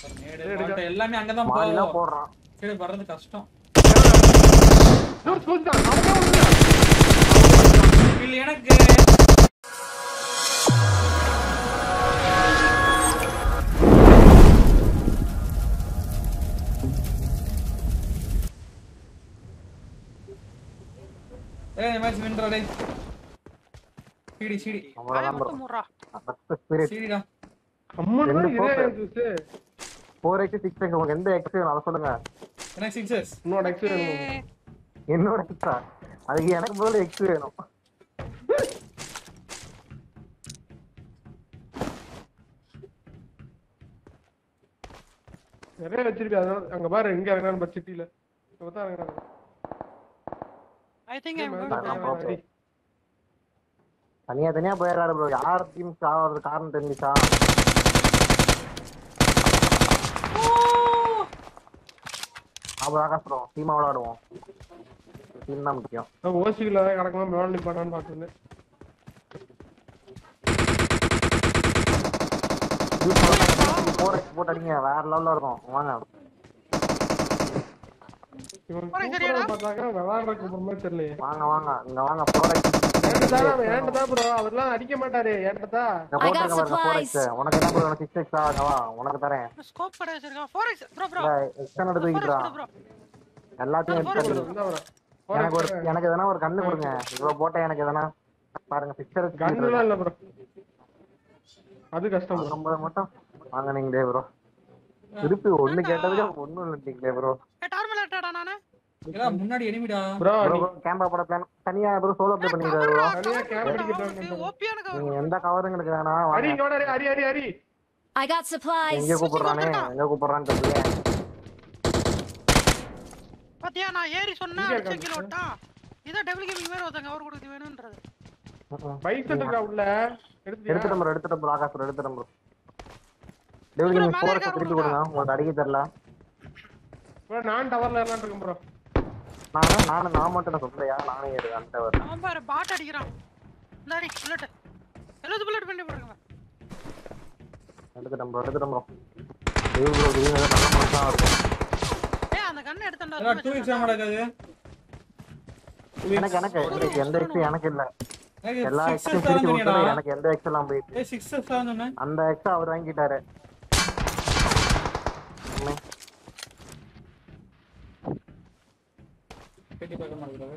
நேடு, பாட்டு எல்லாமே அங்கதான் மாடிலாம் போகும் போடுறான் சரி வர்றது கஷ்டம் இன்னொரு ஸ்கூல் தான் அவன் வந்து இல்ல எனக்கு ஏய் மேட்ச் வின்றா டேய் சீடி சீடி அவ்வளவுதான் ப்ரோ மூடுறா ஃபர்ஸ்ட் ஸ்பிரிட் சீடிடா அம்மன் ரெண்டு இதே போட்டு. Juice four X six X உங்களுக்கு எந்த எக்ஸ் வேணும் அதை சொல்லுங்க எனக்கு சிக்ஸஸ் இன்னொரு எக்ஸ் வேணும் என்னோட எக்ஸா அதுக்கு எனக்கு முதல்ல எக்ஸ் வேணும் நிறைய வச்சிருப்பேன் அதனால அங்க பாரு எங்க இறங்கினாலும் பஸ் சிட்டில தான் இறங்கினாங்க ஐ திங்க் ஐ நான் பார்ப்போம். தனியா தனியா போயிடுறாரு ப்ரோ யார் டீம் சாவது காரணம் தெரிஞ்சுச்சா அப்புறம் ஆகாஷ் ப்ரோ டீமா விளையாடுவோம் டீம் தான் முக்கியம் நான் ஓசியில் கிடக்காம மேலே நிப்பாடான்னு பார்த்துருந்தேன் ஃபோர் எக்ஸ் போட்டு அடிங்க வேற லெவல்ல இருக்கும் வாங்க இவன் போறேன் சூப்பரா சரியாடா? பார்த்தாங்க விளையாடுற கூப்பிடுற தெரியலையே வாங்க வாங்க இங்க வாங்க ஃபோர் எக்ஸ் ஏன்டா ஏன்டா ப்ரோ அவர்லாம் அடிக்க மாட்டாரு ஏன்டா இங்க போட்டுருக்க பாருங்க ஃபோர் எக்ஸ் உனக்கு என்ன ப்ரோ சிக்ஸ் எக்ஸ் ஆக வா உனக்கு தரேன் ஸ்கோப் கடை வச்சிருக்கான் 4x ப்ரோ ப்ரோ இல்ல எக்ஸ்டன் எடுத்து வைக்கிறா ப்ரோ எல்லாத்தையும் எடுத்து வை. இந்த வர எனக்கு ஒரு எனக்கு எதனா ஒரு கண்ணு கொடுங்க இவ்வளவு போட்டா எனக்கு எதனா பாருங்க பிக்சர் கண்ணுலாம் இல்ல ப்ரோ அது கஷ்டம் bro. ஐம்பது மட்டும் வாங்கினீங்களே ப்ரோ திருப்பி ஒண்ணு கேட்டதுக்கு ஒண்ணும் இல்லைங்களே ப்ரோ ஏ டார்மல் ஏட்டாடா நானு ஏடா முன்னாடி எனிமிடா ப்ரோ ப்ரோ கேம்பா போட பிளான் தனியா ப்ரோ சோலோ ப்ளே பண்ணிக்கிறாரு ப்ரோ தனியா கேம் அடிக்கிட்டு ஓபியான கவர் நீங்க எந்த கவரும் எனக்கு வேணாம் அரி வாங்க இங்க வாடா, அரி அரி அரி I got supplies. எங்க கூப்பிடுறானே எங்க கூப்பிடுறான்னு தெரியல பாத்தியா நான் ஏறி சொன்னா இங்க அடிச்ச இருக்கான். கிலோ விட்டா இத டபுள் கேமிங் வேற ஒருத்தங்க கவர் கொடுத்து வேணும்ன்றது பைசன் இருக்கா உள்ள எடுத்துட்டியா எடுத்துட்டோம் ப்ரோ எடுத்துட்டோம் ப்ரோ ஆகாஷ் ப்ரோ எடுத்துட்டோம் ப்ரோ டெவிலி bro, நீங்க மேல போற இருக்காரு திருப்பி bro. கொடுங்க உங்களுக்கு அடிக்க தெரியல ப்ரோ நான் டவர்ல ஏறலாம் இருக்கேன் ப்ரோ நானும் நானும் நான் மட்டும் நான் சொல்லையா நானே ஏறு அந்த டவர் அவன் பாரு பாட் அடிக்கிறான் இந்தாடி புல்லட் எழுபது புல்லட் பண்ணி போடுங்க எடுத்துட்டோம் ப்ரோ எடுத்துட்டோம் ப்ரோ டெவிலி ப்ரோ டெவிலி நல்ல மனசா இருக்கும் ஏய் அந்த கண்ணை எடுத்தா ஏடா டூ எக்ஸ் நடக்காது எனக்கு எனக்கு எனக்கு எந்த எக்ஸ் எனக்கு இல்ல எனக்கு எல்லா சிக்ஸஸ் எக்ஸும் தான் திருப்பி சொன்னியடா கொடுத்தது எனக்கு எந்த எக்ஸ் எல்லாம் போயிட்டு ஏய் சிக்ஸஸ் தான் சொன்னேன் அந்த எக்ஸ் அவர் வாங்கிட்டாரு உண்மை. கட்டி பார்க்க மாட்டேங்கிறாரு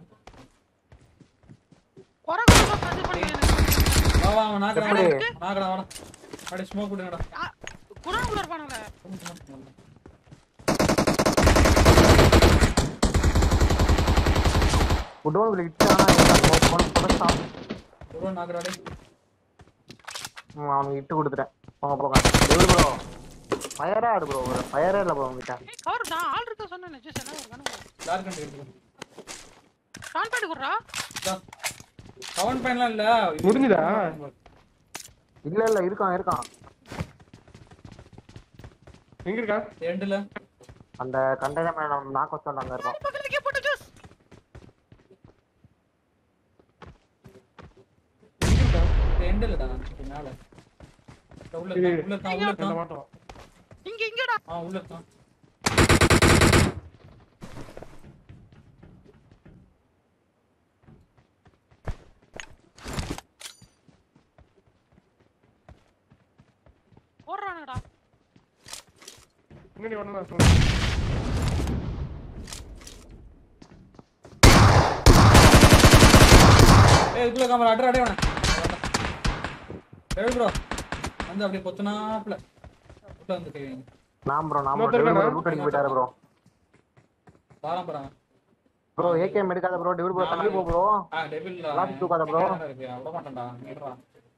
குறை குறை பிரதி பண்ணி வா வா அவன் நாக்குறான் எப்படி? நாக்குறான் வாடா அப்படியே ஸ்மோக் விடுங்கடா குணாக்குள்ள இருப்பானுங்களே உடோன் ஹிட் ஆனா எனக்கு போன புடச்சான் ஒரு நாக்குறாடே அவனுக்கு இட்டு கொடுத்துட்டேன் போங்க போங்க டெவிலி ப்ரோ ஃபயரா ஆடு ப்ரோ ஃபயரே இல்ல ப்ரோ உங்ககிட்ட ஏய் கவர் தான் ஆள் இருக்க சொன்னேன் ஜூஸ் என்ன ஒரு கண்ணு டார்க் கண்டு எடுத்துக்கோ கான்டாக்ட் குடுறா கவுண்ட் பண்ணலாம் இல்ல முடிஞ்சுதா? இல்ல இல்ல இருக்கான் இருக்கான் எங்க இருக்கா எண்டுல அந்த கண்டெய்னர் மேல நம்ம நாக்க வச்சோம் அங்க இருக்கோம் பக்கத்துலயே போட்டு ஜூஸ் எங்க இருக்கா எண்டுலடா மேல உள்ள இருக்கான், உள்ள இருக்கான் உள்ள இந்த இருக்கான் மாட்டோம் இங்க இங்கடா ஆ உள்ள இருக்கான் ஓடுறானுடா முன்னாடி வரணும் சொல்லு ஏய் இதுக்குள்ள காமரா அட்ரா அடே வேணா ப்ரோ வந்து அப்படியே பொத்துனாப்ல உள்ள வந்து கை வைங்க நான் ப்ரோ நான் இன்னொருத்தர் ப்ரோ இருக்கானா? ரூட் அடிக்க போயிட்டாரு ப்ரோ பாரம் பாரம் ப்ரோ ஏகேஎம் எடுக்காத ப்ரோ டெவில் ப்ரோ தள்ளி போ ப்ரோ ஆ டெபிள் லாஸ்ட் தூக்காத bro. இருக்கு விட மாட்டேன்டா நீடா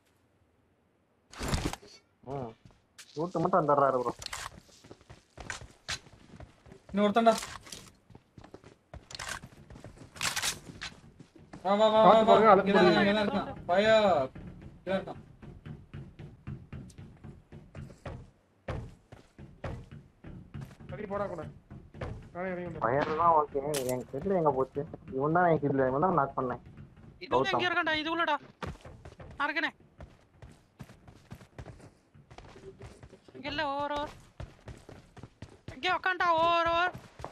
ம் ரூட் மட்டும் வந்துடுறாரு ப்ரோ இன்னும் ஒருத்தன்டா வா வா வா பார்த்து வா பாருங்க, வா அழுத்தி இங்க பாருங்க. இருக்கான் இங்க இருக்கான் பயா இங்க இருக்கான் சரி போடா கூட நானே இறங்கி வந்துடுறேன். ஃபயர் தான் ஓகே என் கிட்ல எங்க போச்சு இவன் தான் என் கிட்ல இவன் தான் நாக் பண்ணேன் இது உள்ள இங்க இருக்கடா இது உள்ளடா அறக்கனே இங்க இல்ல ஓவர் ஓவர் இங்கே உக்காண்டா ஓவர் ஓவர்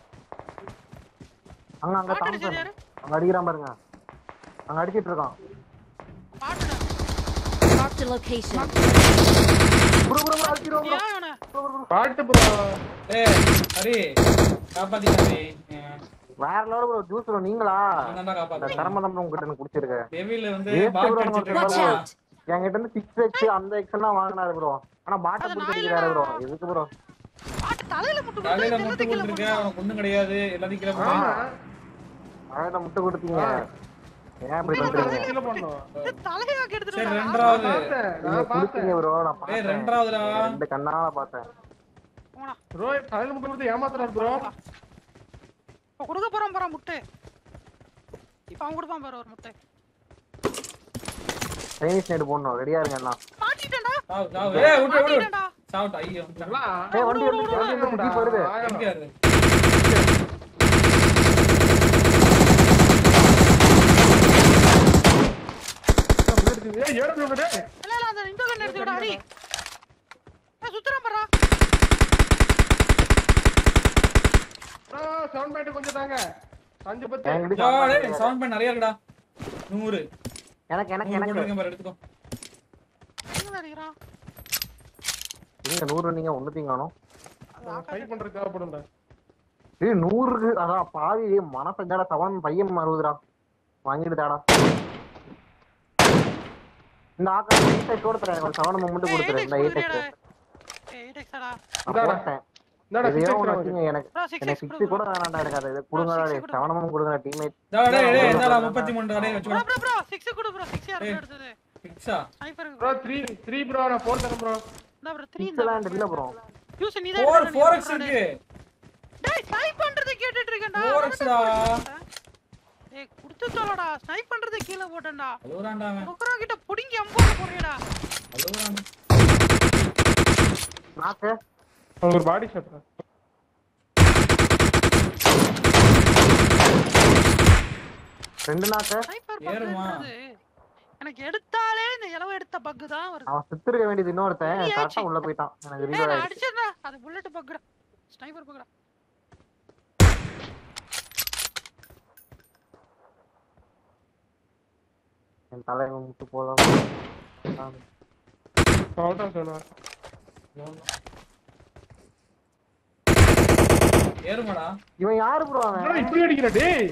அங்க அங்க பாட்டு தாமசன் அடிச்சது யாரு அங்க அடிக்கிறான் பாருங்க அங்க அடிச்சிட்டு இருக்கான் பாட்டுடா Marked a location. Bro bro bro அடிச்சிரும் ஏன் இவனை பாட்டு ப்ரோ ஏய் ஹரி காப்பாத்திட்டாரு வேற லெவல் ப்ரோ ஜூஸ் ப்ரோ நீங்களா நான் தான் இந்த காப்பாத்தேன் கரமதம் உங்ககிட்ட எனக்கு குடிச்சிருக்க டெவில் வந்து Waste பாட் bro, அடிச்சிட்டு நம்ம Watch இருக்கான் out! என்கிட்ட இருந்து சிக்ஸ் எக்ஸ் அந்த எக்ஸ் எல்லாம் வாங்கினாரு ப்ரோ ஆனா பாட்டை அது பிடிச்சி நான் அடிக்கிறாரு ப்ரோ இல்லடா. எதுக்கு ப்ரோ பாட்டு தலையில முட்டு போட்டு தலையில எல்லாத்தையும் முட்டு கீழே போட்டுருக்க போட்டுருக்கான். அவனுக்கு ஒண்ணும் கிடையாது எல்லாத்தையும் கீழே ஆமா. போட்டு அழகா முட்டை கொடுத்தீங்க ஏன் இப்படி பண்றீங்க கீழே பண்ணோம் இது தலையா கெடுத்துட்டு சரி வரா. ரெண்டாவது பார்த்தேன் நீங்க நான் பார்த்தேன் கொடுத்தீங்க ப்ரோ நான் ஏய் பார்த்தேன் ரெண்டாவதுடா ரெண்டு கண்ணால பார்த்தேன் போடா. ப்ரோ தலையில முட்டை கொடுத்து ஏமாத்துறாரு ப்ரோ இப்ப கொடுக்க போறான் போறான் முட்டை இப்ப அவன் கொடுப்பான் பாரு ஒரு முட்டை சைனீஸ் நைட் போடணும் ரெடியா இருங்க எல்லாம் மாட்டிட்டேன்டா சாவு சாவு ஏய் விட்டு விட்டு மாட்டிட்டேன்டா சாவுட்டா ஐயோ ஏய் வண்டி வந்து வண்டி வந்து ஜீப் வருது எங்க அது ஏய் ஏறு ப்ரோ டேய் இல்ல இல்ல அந்த இந்த கண்ணு எடுத்து விட ஹரி ஏய், சுத்துறான் பாரா சவுண்ட் பாயிண்ட் கொஞ்சம் தாங்க அஞ்சு பத்து என்கிட்ட யோ, சாப்பாடு டேய் கிடையாது. சவுண்ட் பண்ண நிறைய இருக்குடா நூறு எனக்கு எனக்கு நூறு எனக்கு போட்டுருக்கேன் பாரு எடுத்துக்கோ எங்க அடிக்கிறான் நீங்க நூறு நீங்க ஒண்ணுத்தையும் காணும் அது ஆகாது. ஃபைட் பண்றதுக்கு தேவைப்படும்டா ஏய் நூறுக்கு அதான் பாவி மனசஞ்சாட சவன் பையன் அறுபதுடா வாங்கிட்டு தாடா இந்த ஆக்கா எயிட் எக்ஸ் கூட தரேன் ஒரு செவன் மட்டும் ஏய், கொடுத்துரு 8x இந்த எயிட் கொடுக்குறியாடா? எக்ஸ் ஏய், 8x டா. இந்தாடா. போட்டேன் இந்தாடா இதையோ சிக்ஸ் ஒன்று எக்ஸ் வச்சுங்க எனக்கு bro, 6x எனக்கு கொடு சிக்ஸ் bro. கூட வேணாண்டா எனக்கு அது கொடுங்கடா six டேய் கொடு. செவனமும் கொடுங்க டீம்மேட் டேய் டேய் டேய் என்னடா முப்பத்தி மூணு டேய் bro, வச்சுக்கோ bro, bro, 6 கொடு bro, 6 யாரு ஏய். எடுத்தது? பிக்ஸா Sniper க்கு ப்ரோ bro. 3 3 ப்ரோ நான் 4 தரேன் ப்ரோ இந்தா bro, 3 சிக்ஸ் எல்லாம் இல்ல ப்ரோ Use நீ தான் ஃபோர் எடுக்கணும், ஃபோர் நீ எக்ஸ் சொல்றா, இருக்கு டேய். டேய், snipe பண்றதை கேட்டுட்டு இருக்கேன்டா. 4x டா. ஏய், குடுத்து தொலைடா. snipe பண்றதை கீழே போட்டேன்டா. அழுகுறான்டா அவன் குடுக்குறவன் கிட்ட புடுங்கி அம்போட போடுறியேடா. அழுகுறான் நாக்கு அவங்க ஒரு பாடி ஷாட் ரெண்டு நாக்கு sniper ஏறுமா? பண்றது எனக்கு எடுத்தாலே இந்த இலவ எடுத்த பக் தான் வருது அவன் செத்துருக்க வேண்டியது இன்னொருத்தன் நீ கரெக்டா ஆச்சு. உள்ள போயிட்டான் எனக்கு ஏய், ரீலோட் நான் ஆயிடுச்சு அடிச்சிடுறேன் அது புல்லட் பக்குடா ஸ்னைப்பர் பக்குடா என் தலைவன் முட்டு போதும் அவ்வளோதான் சொன்னா ஏறுமாடா இவன் யாரு ப்ரோ அவன் என்னடா இப்படி அடிக்கிற டேய்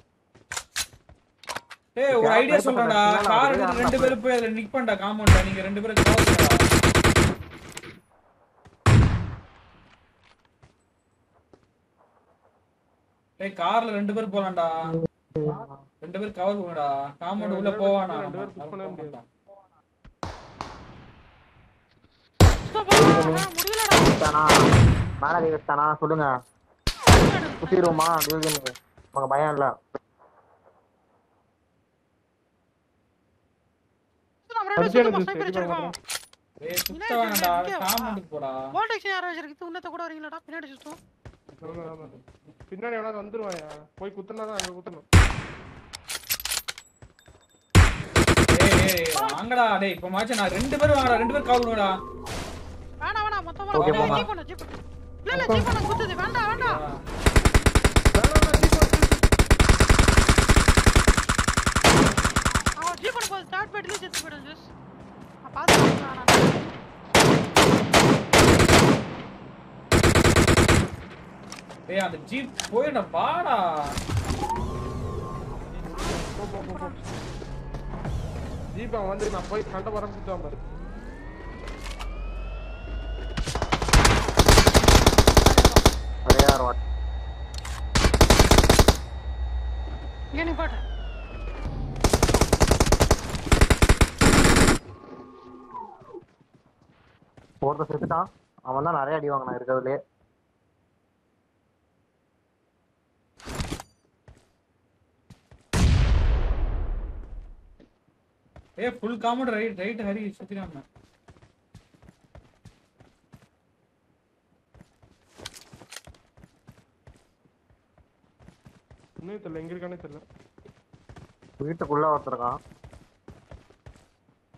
டேய் ஒரு யார் ஐடியா try சொல்றேன்டா பண்றது? கார் யார் எடுத்து ரெண்டு try பேரும் போய் அதுல நிக் பண்ணடா காம்பவுண்ட்ல நீங்க ரெண்டு பேரும் காவல்டா டேய் கார்ல ரெண்டு பேரும் போலாம்டா ரெண்டு பேரும் கவர் பண்ணுடா காம்பவுண்ட் உள்ள போவானா ரெண்டு பேரும் push பண்ணவே முடியாது. முடியலடா தானா மேல கை வச்சானா சொல்லுங்க குத்திடுவோமா டிவிஜனுக்கு உங்க பயம் இல்ல நம்ம ரெண்டு அடிச்சு சுத்தமா எனக்கு sniper சரி அடிச்சிருக்கோம் ஏய் சுத்த வேணாம்டா காம்பவுண்டுக்கு போடா வால்டெக்ஸ் யாரும் வச்சிருக்கு உன்னத்த கூட வரீங்களாடா பின்னாடி சுத்தம் ஆமா, ஆமா. பின்னாடி எவனாவது வந்துருவாயா போய் குத்துனா தான் அங்க குத்தணும் ஏய் ஏய் வாங்கடா டேய் இப்ப மாச்சு நான் ரெண்டு பேரும் வாங்கடா ரெண்டு பேரும் கவர் பண்ணுடா வேணாம் வேணாம் மொத்தமா Okay, ஜீப் போமா. பண்ணு ஜீப் பண்ணு இல்ல இல்ல ஜீப் பண்ணு குத்துது வேண்டாம் வேண்டாம் அவன் ஜீப் பண்ண போது ஸ்டார்ட் பண்ணிட்டு செத்து போயிடும் ஜூஸ் நான் பார்த்து டேய் அந்த ஜீப் போயிடா வாடா ஜீப் அவன் வந்து நான் போய் சண்டை வர குத்துவான் பாரு ஒரே ஒரு வாட் இங்கே நீ பாட்டு ஒருத்தர் செத்துட்டான் அவன் தான் நிறைய அடி வாங்கினான் இருக்கிறதுலே ஏய் full compound right right Hari சுத்திராம இன்னும் தெரியல எங்க இருக்கானே தெரியல வீட்டுக்குள்ள ஒருத்தர் இருக்கான்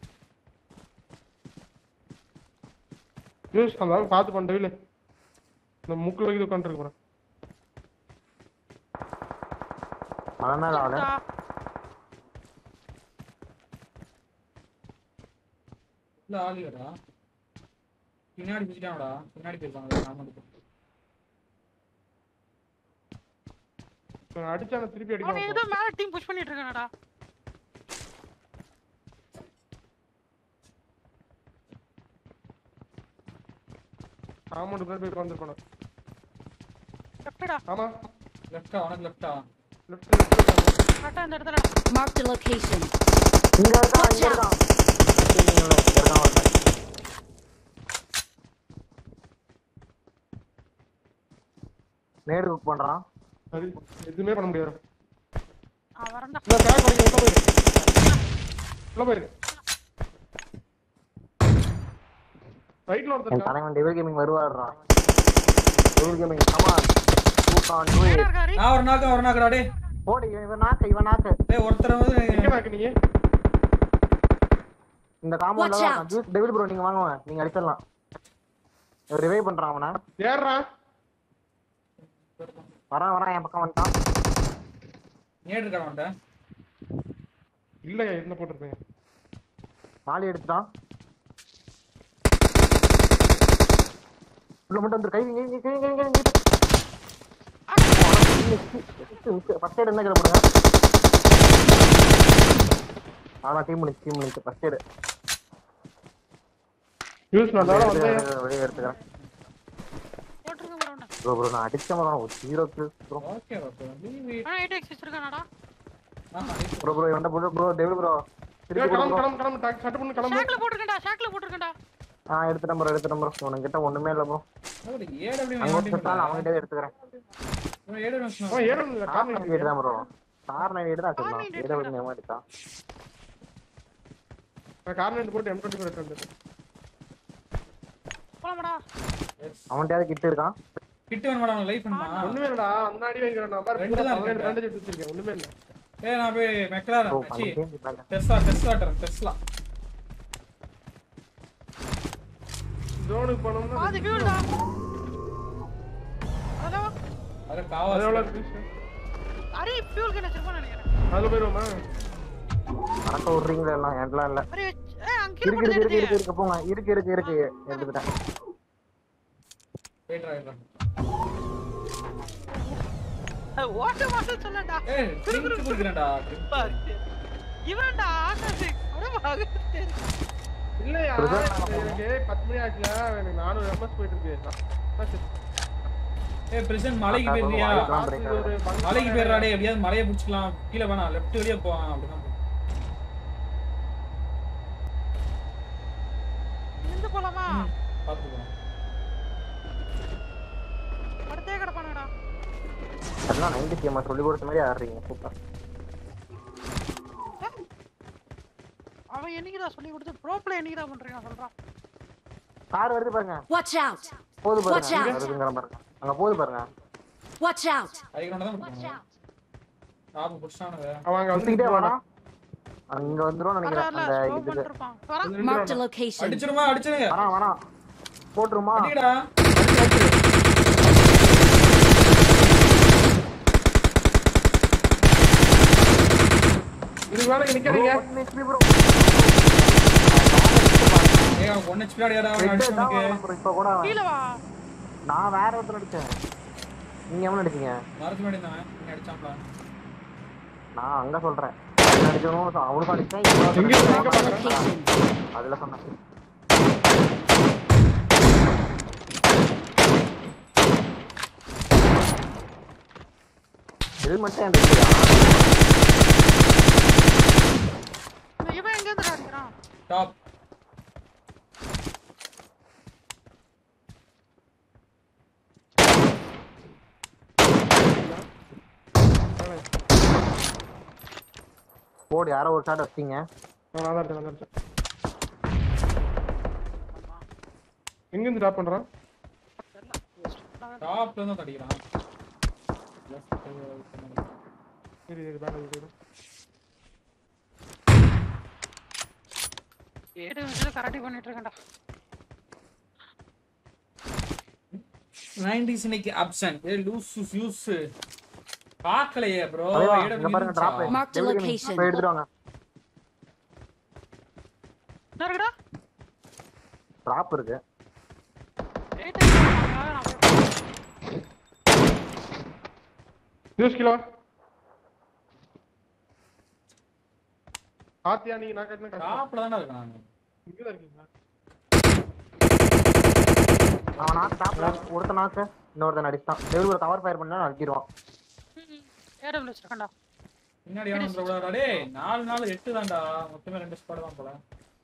யூஸ் அந்த ஆள் பார்த்து பண்ணிட்டு இந்த மூக்குல வைக்கிது உட்காந்துருக்கு போறேன் மலை மேல ஆளு இருக்கா? இல்ல ஆள் இல்லடா பின்னாடி பிடிச்சிட்டாங்கடா பின்னாடி போயிருக்காங்க காம்பவுண்ட் அடிச்சா நான் திருப்பி அவன் ஏதோ அடிக்கலாம் மேல டீம் புஷ் பண்ணிட்டு இருக்கானடா காம்பவுண்ட் போய் உட்காந்துருப்பானு லெஃப்டடா ஆமா லெஃப்டா உனக்கு லெஃப்டா லெஃப்ட் லெஃப்ட் கரெக்டா இந்த இடத்துல Marked a location. இங்க இருக்கான் Watch இங்க இருக்கான் இங்க இருக்கான் ஒருத்தன். நேடு குக் பண்றான் அது எதுவுமே பண்ண முடியாது ஆ வரேன்டா இந்த பேக் வரைக்கும் உள்ள போயிரு உள்ள போயிரு ரைட்ல ஒருத்தர் என் இருக்கா. தலைவன் டிவில் கேமிங் வருவாடுறான் டிவில் கேமிங் கமான் டூ கான் டூ மேல இருக்காரு நான் ஒரு நாக்கு ஒரு நாக்குடா டே போடு இவன் நாக்கு இவன் நாக்கு டேய் ஒருத்தர் வந்து எங்க நாக்கு நீங்க இந்த Watch காம்பவுண்ட்ல out. தான் ஜூஸ் டெவில் ப்ரோ நீங்க வாங்க நீங்க அடிச்சிடலாம் ரிவைவ் பண்றான் அவனை ஏறா வரான் வரான் என் பக்கம் வந்துட்டான் நேடு இருக்கா அவன்கிட்ட இல்லையா என்ன போட்டிருப்பேன் மாலி எடுத்துட்டான் உள்ள மட்டும் வந்து கை இங்க இங்க இங்க இங்க இங்க ஃபர்ஸ்ட் எய்ட் என்ன கிட்ட போடுங்க ஆனா டீம் முடிச்சு டீம் முடிச்சு ஃபர்ஸ்ட் எய்ட் யூஸ் நல்லா வந்து வெளியே எடுத்துக்கிறேன் போட்டுருங்க ப்ரோ ப்ரோ ப்ரோ நான் அடிச்ச மாதிரி ஒரு zero kills bro okay okay leave ஆனா எயிட் எக்ஸ் வச்சிருக்கானடா ஆமா ப்ரோ ப்ரோ இவன்ட்ட ப்ரோ ப்ரோ டெவில் ப்ரோ திருப்பி கிளம்பு ப்ரோ கிளம்பு கிளம்பு டக்கு சட்டு பண்ணு கிளம்பு ஷாக்ல போட்டுருக்கேன்டா ஷாக்ல போட்டுருக்கேன்டா ஆ எடுத்துட்டேன் ப்ரோ எடுத்துட்டேன் ப்ரோ உனக்கு கிட்ட ஒண்ணுமே இல்ல ப்ரோ ஏடு அப்படி அங்க ஒரு செத்தாலும் அவங்ககிட்ட எடுத்துக்கிறேன் ஏடு அவன் ஏறணும் கார் காரணம் நைன் வீடு தான் ப்ரோ கார் நைன் வீடு தான் Car சொல்லலாம் nine ஏதோ ஒரு நேம் எடுத்தான் காரணம் போட்டு எம் டுவெண்ட்டி ஃபோர் எடுத்து போலாமாடா அவன்கிட்ட கிட்ட இருக்கான் கிட்ட வேணும் மேடம் லைஃப் பண்ணுமா ஒண்ணுமே இல்லடா முன்னாடி வைக்கிற நம்பர் ரெண்டு தான் இருக்கு. பேண்டேஜ் எடுத்து வச்சிருக்கேன் ஒண்ணுமே இல்ல ஏய் நான் போய் மெக்லாரன் ப்ரோ சி பண்ணி டெஸ்லா டெஸ்லா டர் டெஸ்லா ஜோனுக்கு போனோம்னா பாதி ஃபியூல்டா ஹலோ அது அது காவாஸ் எவ்வளவு இருக்கு அரே ஃபியூல் கிட்ட வச்சிருப்பான்னு நினைக்கிறேன் அதுல போயிருவோமா அடக்க விடுறீங்களா எல்லாம் என்லாம் இல்ல அரே ஏ அங்க இருக்கு போட்டு இருக்கு இருக்கு எடுத்து இருக்கு இருக்கு போங்க இருக்கு இருக்கு இருக்கு எடுத்துட்டேன் வெயிட் வெயிட் ஓட்ட மாட்டேன்னு சொல்லடா ஏய் ட்ரிங்க் குடிக்கிறேன்டா இவன்டா ஆகாஷ் அட மகன் இல்லையா Prison எனக்கு பத்து மணி ஆச்சுல எனக்கு நானூறு எம்எஸ் போயிட்டு இருக்கு நான் செத்து- ஏய் பிரசன்ட் மலைக்கு அக்கா, போயிருந்தியா வாய்ப்பு தான். ராத்திரி ஒரு பங்கு மலைக்கு போயிடுறா டேய் எப்படியாவது மலையை பிடிச்சிக்கலாம் கீழே வேணாம் லெஃப்ட் வழியா போவான் அப்படிதான் நின்று போலாமா பாத்துக்கோ படுத்தே கிடப்பானுடா அதெல்லாம் நைன்டி சிஎம்மா சொல்லி கொடுத்த மாதிரி ஆடுறீங்க சூப்பர் அவன் என்னைக்குடா சொல்லி கொடுத்து ப்ரோ பிளே என்னைக்குடா பண்றீங்க சொல்றான் கார் வருது பாருங்க Watch out! போது Watch பாருங்க out. வருதுங்கிற பாருங்க அங்க போது பாருங்க Watch out! அதுக்கு தான் பிடிக்கணும் டாப் பிடிச்சானுங்க அவன் அங்க வந்து சுத்திக்கிட்டே வரான் அங்க வந்துரும் வரல நினைக்கிறேன் வரல அந்த ஸ்லோ இதுக்கு பண்ணிருப்பான் வரான் Marked a location. அடிச்சிருமா அடிச்சிருங்க வரான் வரான் போட்டுருமா அடிக்கடா இதுக்கு வேலைக்கு நிக்காதீங்க ஒன்னு HP bro. ஏய் அவன் ஒன்னு பின்னாடியாடா அவன் Red தான் அடிச்சவனுக்கு வரான் bro, இப்ப கூட அவன். கீழ வா நான் வேற ஒருத்தர் அடிச்சேன் நீங்க எவ்வளவு அடிச்சீங்க மரத்து முன்னாடி இருந்தான் நீ அடிச்சான்டா நான் அங்க சொல்றேன் அவன் அடிக்கணும் அவனுக்கும் அடிச்சேன் இவனுக்கும் எங்க இருக்கு? எங்க அடிச்சேன். Location. அதுல சொன்னேன் ஹெல்மெட்டே அந்த இல்லையா இந்த இவன் எங்க இருந்து அடிக்கிறான் டாப் போடு யாரோ ஒரு ஷாட் வச்சிங்க நான் தான் இருக்கேன், நான் தான் இருக்கேன். எங்க இருந்து ட்ராப் பண்றான் டாப்ல இருந்து அடிக்கிறான் சரி சரி பேண்டேஜ் போயிடும் ஏடு நிமிஷம் கராட்டி பண்ணிட்டு இருக்கேன்டா நைன்டிஸ் இன்னைக்கு அப்சன்ட் ஏ லூஸ் யூஸ் பார்க்கலையே ப்ரோ தலைவா இங்க பாருங்க டிராப் Mark the location. போய் எடுத்துட்டு வாங்க என்ன இருக்குடா டிராப் இருக்கு எயிட் நான் போய் நியூஸ் கிலோ ஆத்தியா நீங்க நான் கட்டின கஷ்டம் டாப்ல தானே இருக்கேன் நான் இங்கதான் இருக்கீங்களா அவன் நாக்கு டாப்ல ஒருத்த நாக்கு இன்னொருத்தன் அடிச்சான் டெவில் ஒரு கவர் ஃபயர் பண்ணா அடிச்சிருவான் ஏடபிள்யூ வச்சிருக்கேன்டா பின்னாடி எவனும் வந்துடக்கூடாதுடா டேய் நாலு நாலு எட்டு தான்டா மொத்தமே ரெண்டு ஸ்குவாட் தான் போல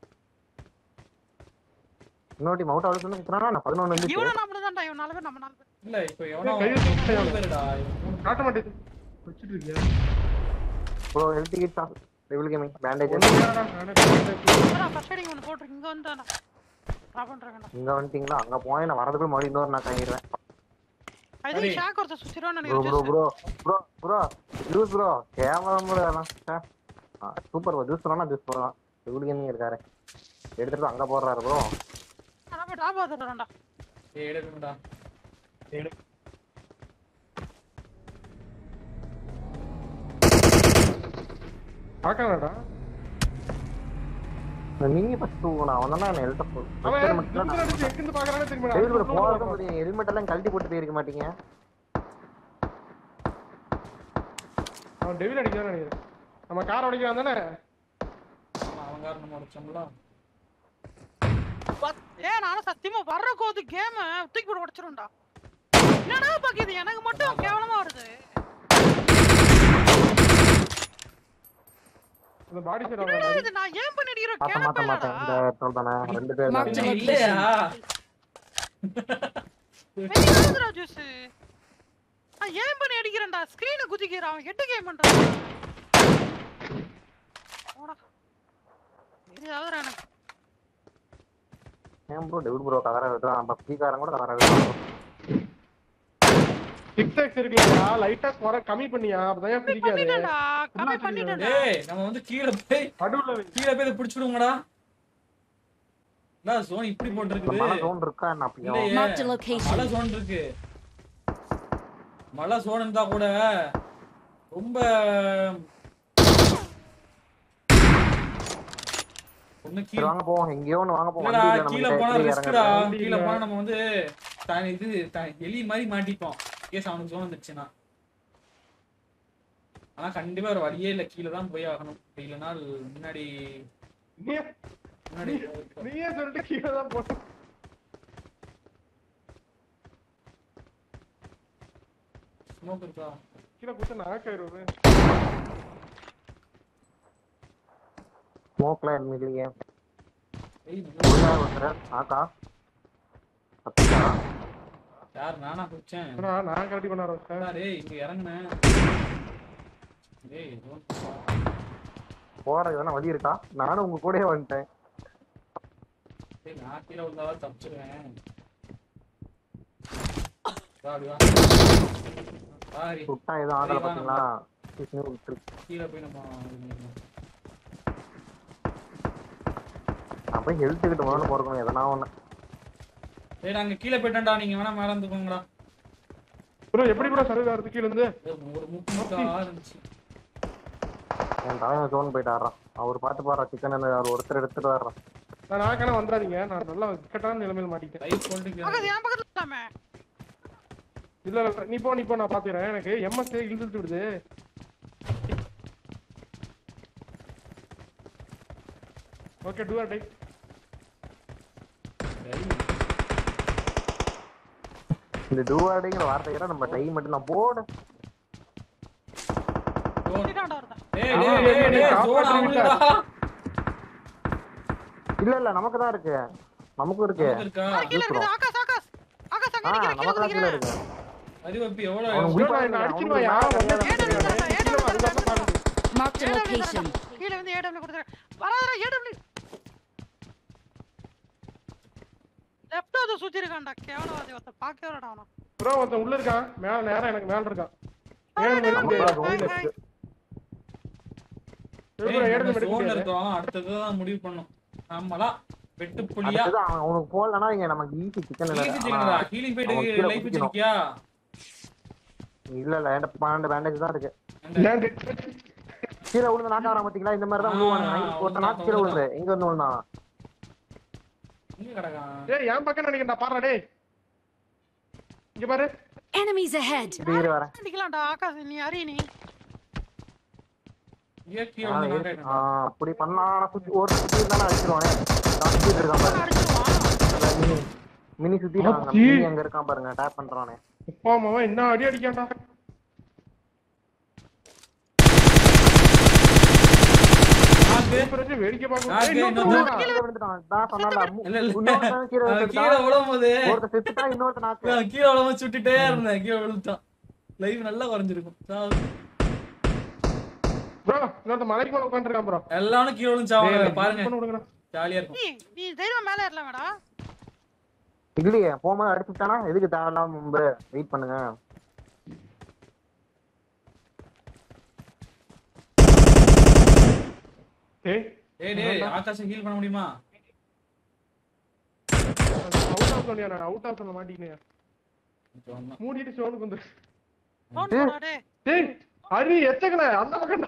இன்னொரு டீம் அவுட் ஆகுதுன்னு சுத்துறானா நான் பதினொன்று வந்துச்சு இவனும் நம்மள தான்டா இவன் நாலு பேர் நம்ம நாலு பேர் இல்ல இப்போ எவனோ கை வச்சு விட்டா மூணு பேருடா இவன் மூணு காட்ட மாட்டேது வச்சுட்டு இருக்கியா bro health kits devil gaming bandage ஒண்ணு வேறடா, நானே பார்த்தேன். ஃபர்ஸ்ட் எய்டிங் ஒன்னு போட்டுருக்கு இங்க வந்துட்டானா ட்ராப் பண்றாங்கடா இங்க வந்துட்டீங்களா அங்க போய் நான் வரதுக்குள்ள மறுபடியும் இன்னொரு நான் தாங்கிடுவேன் அது சரி. ஷாக் ஒருத்தர் சுத்திடுவான்னு ப்ரோ ப்ரோ நினைக்கிறேன் bro bro bro juice bro கேவலம் ப்ரோ அதெல்லாம் சூப்பர் ப்ரோ ஜூஸ் ப்ரோனா ஜூஸ் ப்ரோ தான் டெவில் கேமிங் இருக்காரு எடுத்துட்டு அங்க போடுறாரு ப்ரோ நான் போய் ட்ராப் பார்த்துடுறேன்டா ஏய் எடுக்கணும்டா பார்க்கலாம்டா. நீங்க ஃபர்ஸ்ட் தூக்கணும் அவன் தான் ஹெல்த் அவன் மட்டும் குத்துற அடிச்சு எங்கிருந்து பார்க்கறானே தெரிய டெவில் ப்ரோ போறதும் மாட்டேங்குது. முடியும் ஹெல்மெட் எல்லாம் கழட்டி போட்டு போயிருக்க மாட்டீங்க அவன் டெவில் அடிக்கிறான்னு நினைக்கிறேன் நம்ம கார் உடைக்கிறான் தானே ஆமா, அவன் காரணம் உடைச்சோம்ல ஏ நானும் சத்தியமா வர்ற கோது கேம் தூக்கி போட்டு உடைச்சிரும்டா என்னடா பாக்கிது எனக்கு மட்டும் கேவலமா வருது அந்த பாடி சைடு என்னடா அவன் இது நான் ஏன் பண்ணி அடிக்கிறேன் மாத்த மாத்த கேவலம் மாட்டேன் இந்த இடத்துல தானே ரெண்டு பேர் Mark தான் the இல்லையா வெளியாதுடா ஜூஸ் நான் ஏன் பண்ணி அடிக்கிறேன்டா ஸ்கிரீனை குதிக்கிறான் அவன் எட்டு கேம் பண்றான் போடா தெரியாதுடா எனக்கு ஏன் ப்ரோ டெவில் ப்ரோ கதற விட்டுறான் பப்ஜி காரன் கூட கதற விட்டுறான் சிக்ஸ் எக்ஸ் இருக்குல்லையா லைட்டா குறை கம்மி பண்ணியா அப்பதான் பிடிக்காது பண்ணிட்டேன்டா கம்மி பண்ணிட்டேன்டா டேய் நம்ம வந்து கீழே போய் நடுவுல வை. கீழே போய் இதை பிடிச்சிடுவோங்கடா என்ன ஜோன் இப்படி இந்த போட்டிருக்குது மலை சவுண்ட் இருக்கா என்ன அப்பயும் இல்லையே Marked a location. மலை ஜோன் இருக்கு மலை ஜோன் இருந்தா கூட ரொம்ப ஒண்ணு சரி கீழே வாங்க போவோம் எங்கேயோ ஒன்று வாங்க போவோம் இல்லடா வண்டி இல்ல கீழே போனா நம்ம ரிஸ்க்டா வண்டி கீழே இல்ல. போனா நம்ம வந்து த- இது த- எலி மாதிரி மாட்டிப்போம் கேஸ் அவனுக்கு ஜோன் வந்துச்சுன்னா ஆனா கண்டிப்பா ஒரு வழியே இல்ல கீழே தான் போய் ஆகணும் இல்லைன்னா முன்னாடி நீயே- முன்னாடி நீயே சொல்லிட்டு கீழே தான் போட்டோம் ஸ்மோக் இருக்கா கீழே குத்த நாக்காயிருவேன் ஸ்மோக்லாம் எதுவும் இல்லையே ஏய், உள்ள ஒருத்தர் ஆக்கா பத்துக்கா யார் நானா குடிச்சேன் நான் கரெக்டி பண்ண ஆரம்பிச்சேன் டேய் இங்க இறங்குனேன் டேய் zone பா. போறது எதனா வழி இருக்கா நானும் உங்க கூடயே வந்துட்டேன் டேய் நான் கீழே விழுந்தாலும் தப்பிச்சிருவேன் வா, அப்படி வா சாரி சுட்டா எதுவும் ஆகல சரி, வா, பாத்தீங்களா கிருஷ்ணு விட்டுரு. கீழே போய் நம்ம இது பண்ணிக்கலாம். நான் போய் ஹெல்த் கிட்ட முதல்ல போறக்கணும் எதனா ஒண்ணு டேய் நாங்க கீழே போயிட்டோம்டா நீங்க வேணா மேல இருந்துக்கோங்கடா ப்ரோ எப்படி ப்ரோ சர்வே ஆகுது கீழ இருந்து ஏய், ஒரு முக்கு முக்கா இருந்துச்சு என் தலைவன் ஜோன் போயிட்டு ஆடுறான் அவர் பார்த்து பாடுறா சிக்கன் அவர் ஒருத்தர் எடுத்துட்டு வர்றான் நான் நாக்கான வந்துடாதீங்க நான் நல்லா இக்கட்டான நிலைமையில மாட்டிக்கிட்டேன் லைஃப் போட்டு பக்கத்து என் பக்கத்துல இல்லாம இல்ல இல்ல நீ போ நீ போ நான் பாத்துக்கிறேன் எனக்கு எம்எஸ் இழுத்துட்டு விடுது ஓகே டூ ஆர் டை இந்த டூவாடிங்கிற வார்த்தை கேட்டா நம்ம டை மட்டும் நான் போடு சொல்லிட்டான்டா ஒருத்தன் டேய் டேய் டேய் டேய் சோடா அவனுக்குடா இல்ல இல்ல நமக்கு தான் இருக்கு நமக்கும் இருக்கு நமக்கு இருக்கா ஆ, கீழ இருக்குது ஆகாஷ் ஆகாஷ் ஆகாஷ் அங்க ஆ நிக்கிற கீழ நமக்கு தான் கீழே நிக்கிறேன் இருக்கு அறிவப்பி எவ்வளவு அவனுக்கு ப்ரோ உயிர் நான் அவனுக்கு அடிச்சிருவாயா மேல வந்து ஏடபிள்யூ தரடா ஏடபிள்யூ அதுக்கப்புறம் தரடா Marked a ஏடபிள்யூ location. தரடா கீழ வந்து ஏடபிள்யூ கொடுத்துறேன் வராதடா ஏடபிள்யூ லெஃப்ட் அது சுத்தி இருக்கான்டா கேவலவாதி ஒருத்தன் பாக்கவே வரடா அவன ப்ரோ ஒருத்தன் உள்ள இருக்கான் மேல நேரா எனக்கு மேல இருக்கான் ஏழு டேய், இருக்கு நமக்கு ஹாய், zone ஹாய். இருக்கு. ப்ரோ ஏழு சோன் மெடிக்கல் இருக்கோம் அடுத்தது தான் முடிவு பண்ணும் நம்மளா வெட்டு புலியா அடுத்தது அவன் அவனுக்கு போடலன்னா இங்க நமக்கு ஈஸி சிக்கன் ஈஸி சிக்கனடா ஹீலிங் போயிட்டு அவன் கீழே லைஃப் குதிக்கணும். வச்சிருக்கியா இல்ல இல்ல என்கிட்ட பன்னெண்டு பேண்டேஜ் தான் இருக்கு அந்த- ஏன் கீழே விழுந்து நாக்க வர பாத்தீங்களா இந்த மாதிரி தான் ஆ, விழுவானுங்க ஒருத்தனா உண்மைதான், கீழே விழுந்து எங்க இருந்து விழுந்தான் இங்க கிடக்கான் ஏய் என் பக்கம் நினைக்கிறேன் பாருடா டேய் இங்க பாரு Enemies ahead! இது இரு வரேன் அடிக்கலாம்டா ஆகாஷ் நீ அறி நீ இங்கே கீழே ஆ, வந்து இரு. knock ஆ, ஆயிட்டான். அப்படி பண்ணா சுத்தி ஒரு சுத்தி இருந்தாலும் அடிச்சிருவானே நான் சுத்திட்டு இருக்கான் பாருங்க அடிச்சிருவான் அந்த மினி மினி சுத்திட்டாங்க அப்பி. மினி அங்க இருக்கான் பாருங்க டேப் பண்றானே அப்பா மாமா என்ன அடி அடிக்கான்டா knock. பிரச்சனை வேடிக்கை நாக்கு, பார்க்க இன்னொரு இன்னொரு கீழே விழுந்துட்டான் நான் சொன்னல இல்ல இல்ல இன்னொருத்தன் கீழே அவன் கீழே விழுந்துட்டான் விழும்போது ஒருத்தன் செத்துட்டா இன்னொருத்தன் நாக்கு நான் கீழே விழும்போது சுட்டுட்டே இருந்தேன் கீழே விழுந்துட்டான் லைஃப் நல்லா குறைஞ்சிருக்கும் சாவு. ப்ரோ இன்னொருத்த மலைக்கு மேல உட்காந்துருக்கான் ப்ரோ எல்லாரும் கீழே விழுந்துச்சாவாங்க பாருங்க பண்ண விடுங்கடா ஜாலியா இருக்கும் நீ நீ தைரியமா மேல ஏறலாமேடா இல்லையே போகும்போது அடிச்சுட்டானா எதுக்கு தேவையில்லாம முன்பு வெயிட் பண்ணுங்க ஏய் டேய் டேய் ஆகாஷம் ஹீல் பண்ண முடியுமா அவுட் ஆஃப் சொன்னியா அவுட் ஆஃப் சொல்ல மாட்டீங்க சொன்னா. மூடிட்டு சோனுக்கு வந்து ஃபோன் போடா டேய் டேய் அரி எச்சக்கல அந்த பக்கம்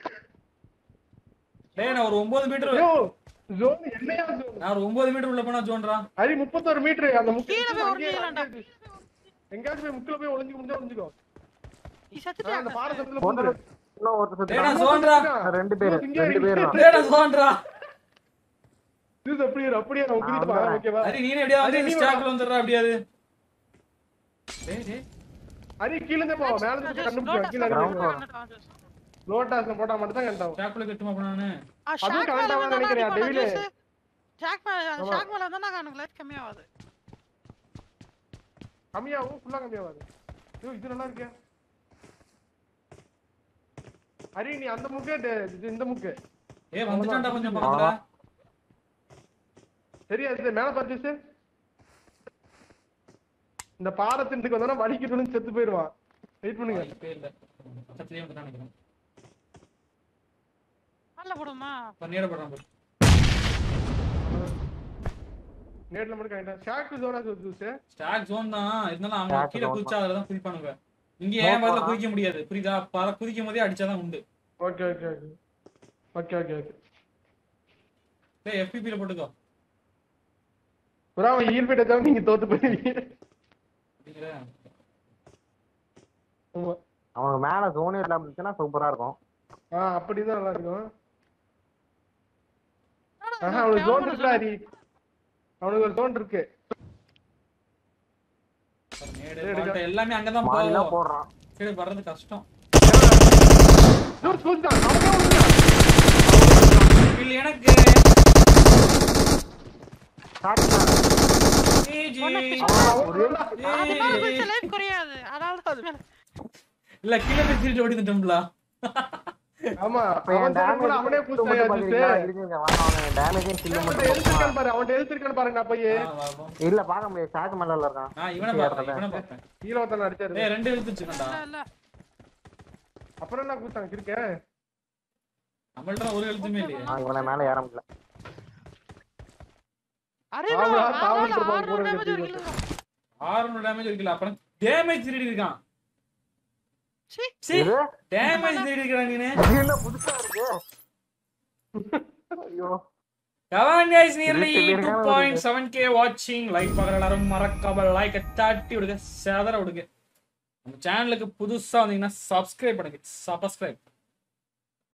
டேய் நான் ஒரு ஒன்பது மீட்டர் ஐயோ ஜோன் என்னையா ஜோன் நான் ஒரு ஒன்பது மீட்டர் உள்ள போனா ஜோன்றான் அரி முப்பத்தொரு மீட்டர் அந்த முக்கு கீழே போய் ஒளிஞ்சுக்கலாம்டா. எங்கேயாச்சும் போய் முக்கில போய் ஒளிஞ்சு முடிஞ்சா ஒளிஞ்சுக்கோ நீ ஆ, செத்துட்டியா அந்த ஆகாஷ்? பாடத்துல போட்டு போட்டு இன்னும் ஒருத்தர் டேய் நான் செத்துட்டான் ஜோன்றா ரெண்டு பேரு இங்க ரெண்டு இங்க பேர் தான் டேய் நான் ஜோன்றா இது அப்படியே இரு, அப்படியே நான் உக்கிட்டு நான் வா ஓகேவா அரி நீனே எப்படியா வந்து அரி, நீ ஸ்டாக்ல வந்துடுறா அப்படியாது டேய் டேய் அரி கீழ இருந்து போ மேல இருந்து ஆகாஷ், கண்டுபிடிச்சா லோட்டஸ் கீழ ground இருந்து floor. ஆகாஷ். லோட்டாஸ்ல போட்டா மட்டும் தான் கண்டாவும் ஸ்டாக்ல கட்டுமா அப்ப நானு ஆ, அதுவும் ஷாக் மேல correct ஆ இருந்தா நினைக்கிறேன், அடிப்பானா டெவிலு. ஜோஸ்? ஜாக் மேல அந்த ஆமா. ஷாக் மேல இருந்தா நாங்க எனக்கு லைஃப் கம்மியாவாது கம்மியாகும் ஃபுல்லா கம்மியாகாது ஐயோ இது நல்லா இருக்கே ஹரி நீ அந்த முக்கே டே- இது இந்த முக்கு ஏய் வந்துட்டான்டா கொஞ்சம் பக்கத்துல தெரியாது மேல பர்ச்சேஸ் இந்த பாடத்தின்ட்டுக்கு வந்தோம்னா வலிக்கிட்டு செத்து போயிடுவான் வெயிட் பண்ணுங்க வாய்ப்பே இல்ல பக்கத்துலயே வந்துட்டான் நினைக்கிறேன் நல்ல போடுமா பண்ணிட போறான் பாரு. நேட்ல மட்டும் கரெக்டா ஷாக் ஜோனா ஜூஸ் ஸ்டாக் ஜோன் தான் இருந்தாலும் அவங்க Stack கீழே zone குதிச்சா அதுல தான் குதிப்பானுங்க இங்க ஏன் பதில குதிக்க முடியாது புரியுதா பற குதிக்கும் போதே அடிச்சாதான் உண்டு okay okay okay okay okay okay டேய் FPP ல போட்டுக்கோ ப்ரோ அவன் ஈர்பிட்ட தவிர நீங்க தோத்து போயிருவீங்க அப்படிங்கிற ஆமா அவனுக்கு மேல ஜோனே இல்லாம இருந்துச்சுன்னா சூப்பரா இருக்கும் ஆ அப்படிதான் நல்லா இருக்கும் ஆஹா அவனுக்கு ஜோன் இருக்குடா ஹரி அவனுக்கு ஒரு ஜோன் இருக்கு மேடு, பால்ட்ட எல்லாமே அங்கதான் மாலிலாம் போகும் போடுறான் சரி வர்றது கஷ்டம் ஜோன் சூழ்தான் அவனே விழுந்தான். இல்ல எனக்கு GG. அது மேல ஏய். குதிச்ச லைஃப் குறையாது அதனால தான் அது மேல இல்ல கீழே போய் திருட்டு ஓடிந்துட்டோம்ல ஆமா இப்ப அவன் என் ஜோன் கூட damage அவனே மட்டும் புடிச்சாயா பாக்குறீங்களா? ஜூஸ் இருங்க, வாங்க, அவன் damage ம் kill ம் அவன்கிட்ட மட்டும் எழுத்து பார்க்கலாம். இருக்கான்னு பாரு அவன்கிட்ட எழுத்து இருக்கான்னு பாருங்க நான் போய் இல்ல பாக்க முடியாது ஷாக்கு மேல இருக்கான் நான் இவனை பார்த்தேன் இவனை பார்த்தேன் கீழே ஒருத்தன் அடிச்சாரு ஏய் ரெண்டு எழுத்துச்சுக்கண்டா இல்ல இல்ல அப்புறம் என்ன கூத்தாங்க இருக்கேன் நம்மள்ட்ட ஒரு எழுத்துமே இல்லையே நான் இவனை மேல ஏற முடியல அரே ஆமா, bro, தாவல் ஆறு இருப்பான், ஆறு போற damage கட்டி ஒரு kill bro. ஆறுநூறு டேமேஜ் இருக்குல்ல அப்புறம் டேமேஜ் திருடி இருக்கான் சீ, சீ இது டேமேஜ் திருடி இருக்கிறான் நீனு இது என்ன புதுசா இருக்கு ஐயோ கவான் கைஸ் நியர்லி இருபத்தி ஏழு டூ இருக்காங்க பாயிண்ட் செவன் கே வாட்சிங் லைக் பார்க்குற எல்லாரும் மறக்காம லைக் தட்டி விடுங்க செதற விடுங்க நம்ம சேனலுக்கு புதுசா வந்தீங்கன்னா சப்ஸ்கிரைப் பண்ணுங்க சப்ஸ்கிரைப்